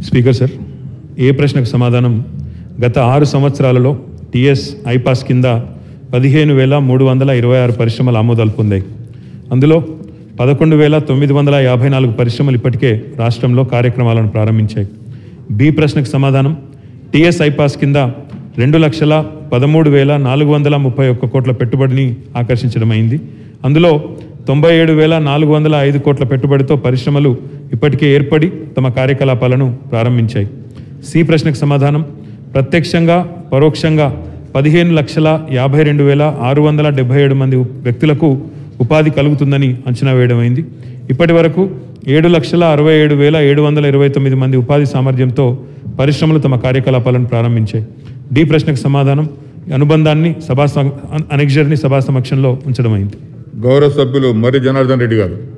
speaker sir ఏ ప్రశ్నకు సమాధానం గత ఆరు సంవత్సరాలలో టిఎస్ ఐపాస్ కింద పదిహేను వేల మూడు వందల ఇరవై ఆరు పరిశ్రమలు ఆమోదాలు పొందాయి అందులో పదకొండు వేల తొమ్మిది వందల యాభై నాలుగు పరిశ్రమలు ఇప్పటికే రాష్ట్రంలో కార్యక్రమాలను ప్రారంభించాయి బి ప్రశ్నకు సమాధానం టిఎస్ ఐపాస్ కింద రెండు లక్షల పదమూడు వేల నాలుగు వందల ముప్పై ఒక్క కోట్ల పెట్టుబడిని ఆకర్షించడం అయింది అందులో తొంభై ఏడు వేల నాలుగు వందల ఐదు కోట్ల పెట్టుబడితో పరిశ్రమలు ఇప్పటికే ఏర్పడి తమ కార్యకలాపాలను ప్రారంభించాయి సి ప్రశ్నకు సమాధానం ప్రత్యక్షంగా పరోక్షంగా పదిహేను లక్షల యాభై రెండు వేల ఆరు వందల డెబ్బై ఏడు మంది వ్యక్తులకు ఉపాధి కలుగుతుందని అంచనా వేయడం అయింది ఇప్పటి వరకు ఏడు లక్షల అరవై ఏడు వేల ఏడు వందల ఇరవై తొమ్మిది మంది ఉపాధి సామర్థ్యంతో పరిశ్రమలు తమ కార్యకలాపాలను ప్రారంభించాయి డి ప్రశ్నకు సమాధానం అనుబంధాన్ని సభా అనెక్జర్ని సభా సమక్షంలో ఉంచడం అయింది గౌరవ సభ్యులు మరి జనార్దన్ రెడ్డి గారు